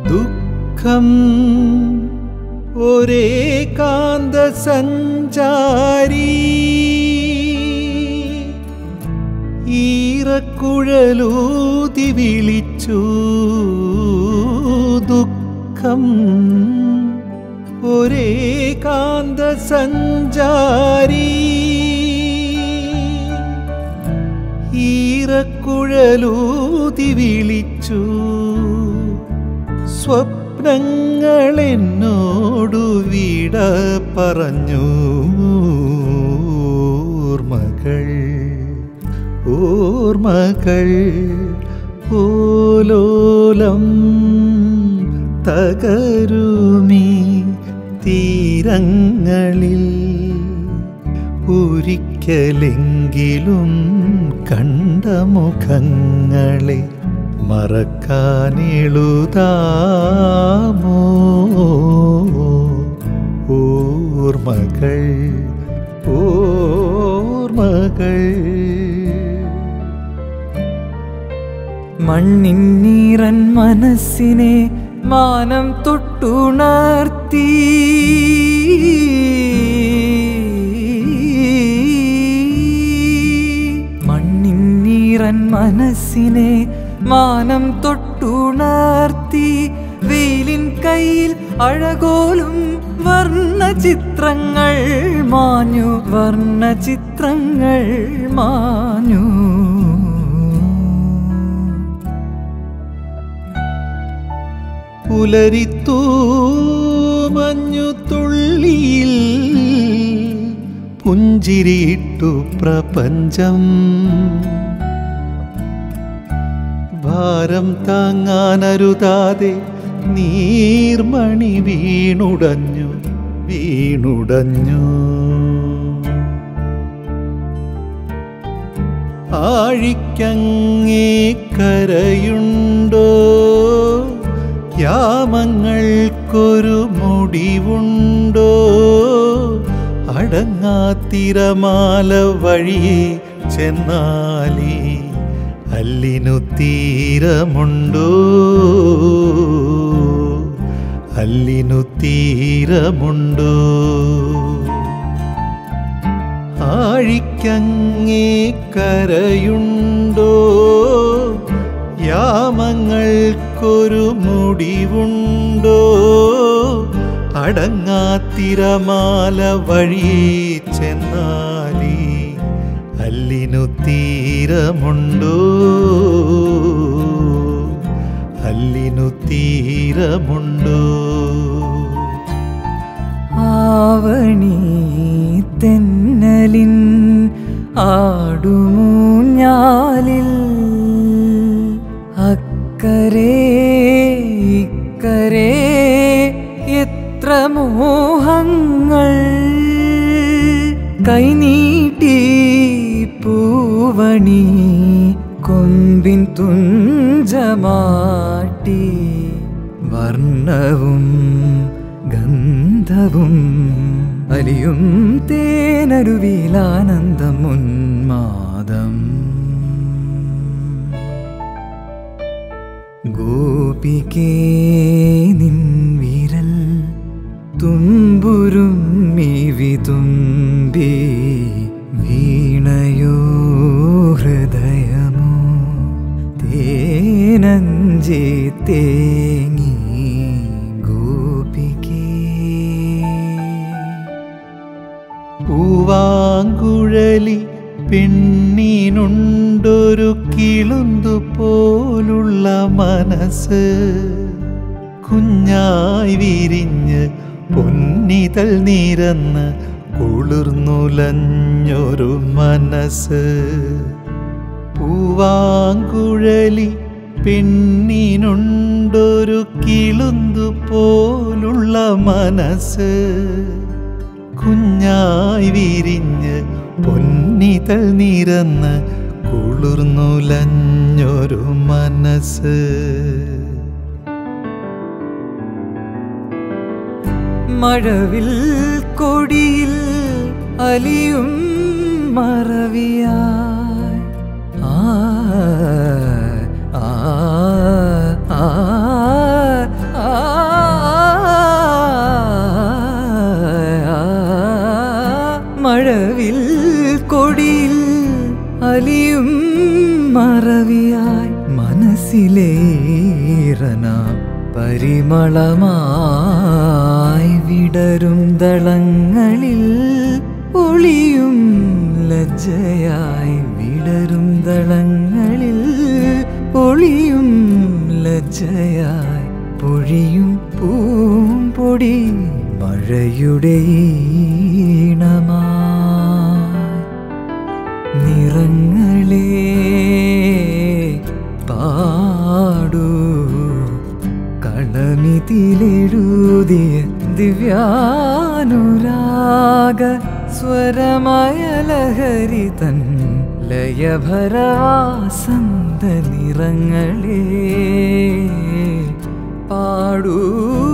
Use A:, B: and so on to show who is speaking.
A: ദുഃഖം ഒരേ കാന്ത സഞ്ചാരി ഈറക്കുഴലൂതി വിളിച്ചു ദുഃഖം ഒരേ കാന്ത സഞ്ചാരി ഈറക്കുഴലൂതി വിളിച്ചു സ്വപ്നങ്ങൾ എന്നോടു വിട പറഞ്ഞു ഓർമ്മകൾ ഓർമ്മകൾ ഓലോലം തകരുമീ തീരങ്ങളിൽ ഒരിക്കലെങ്കിലും കണ്ട മുഖങ്ങളെ മറക്കാനെഴുതാമോ ഓർമ്മകൾ ഓർമ്മകൾ
B: മണ്ണിന്നീറൻ മനസ്സിനെ മാനം തൊട്ടുണർത്തി മണ്ണിന്നീറൻ മനസ്സിനെ മാനം തൊട്ടുണർത്തി വെയിലിൻ കയ്യിൽ അഴകോലും വർണ്ണ ചിത്രങ്ങൾ മാഞ്ഞു വർണ്ണ ചിത്രങ്ങൾ മാഞ്ഞു
A: പുലരിത്തൂ മഞ്ഞു തുള്ളിയിൽ പുഞ്ചിരിയിട്ടു പ്രപഞ്ചം ഭാരം താങ്ങാനരുതാതെ നീർമണി വീണുടഞ്ഞു വീണുടഞ്ഞു ആഴിക്കങ്ങേ കരയുണ്ടോ യാമങ്ങൾക്കൊരു മുടിവുണ്ടോ അടങ്ങാത്തിരമാല വഴിയെ ചെന്നാലേ അല്ലിനു തീരമുണ്ടോ അല്ലിനു തീരമുണ്ടോ ആഴിക്കങ്ങേ കരയുണ്ടോ യാമങ്ങൾക്കൊരു മുടിവുണ്ടോ അടങ്ങാത്തിരമാല വഴിയെ ചെന്നാലേ അല്ലിനു തീരമുണ്ടോ അല്ലിനു തീരമുണ്ടോ
B: ആവണി തെന്നലിൻ ആടുമൂഞ്ഞാലിൽ അക്കരെ ഇക്കരെ എത്ര മോഹങ്ങൾ കൈനീട്ടി പൂവണി കൊമ്പിൻ തുഞ്ചമാട്ടി വർണ്ണവും ഗന്ധവും അലിയും തേനരുവിലാനന്ദം ഉന്മാദം ഗോപികേ നിൻ വിരൽ തുമ്പുരും മിവി തുമ്പി വീണയോ ഹൃദയമോ തേനഞ്ചി തേങ്ങി ഗോപികേ
A: പൂവാങ്കുഴലി പെണ്ണിനുണ്ടൊരു കിളുന്തു പോലുള്ള മനസ്സ് കുഞ്ഞായി വിരിഞ്ഞ് പൊന്നിതൾ നിരന്ന് കുളിർന്നുലഞ്ഞൊരു മനസ്സ് പൂവാങ്കുഴലി പെണ്ണിനുണ്ടൊരു കിളുന്തു പോലുള്ള മനസ്സ് കുഞ്ഞായി വിരിഞ്ഞ് പൊന്നിതൾ നിരന്ന് കുളിർന്നുലഞ്ഞൊരു മനസ്സ്
B: മഴവിൽ കൊടിയിൽ അലിയും മറവിയായി ആ ആ ആ ആ മനസ്സിലെ ഈറന പരിമളമായി വിടരും ദളങ്ങളിൽ ഒളിയും ലജ്ജയായി വിടരും ദളങ്ങളിൽ ഒളിയും ലജ്ജയായി പൊഴിയും പൂമ്പൊടി മഴയുടെ ഈണമായി നിറങ്ങളെ പാടൂ കളമിതിലെഴുതിയ ദിവ്യാനുരാഗ സ്വരമയ ലഹരി തൻ ലയഭരവാസന്ത നിറങ്ങളെ പാടൂ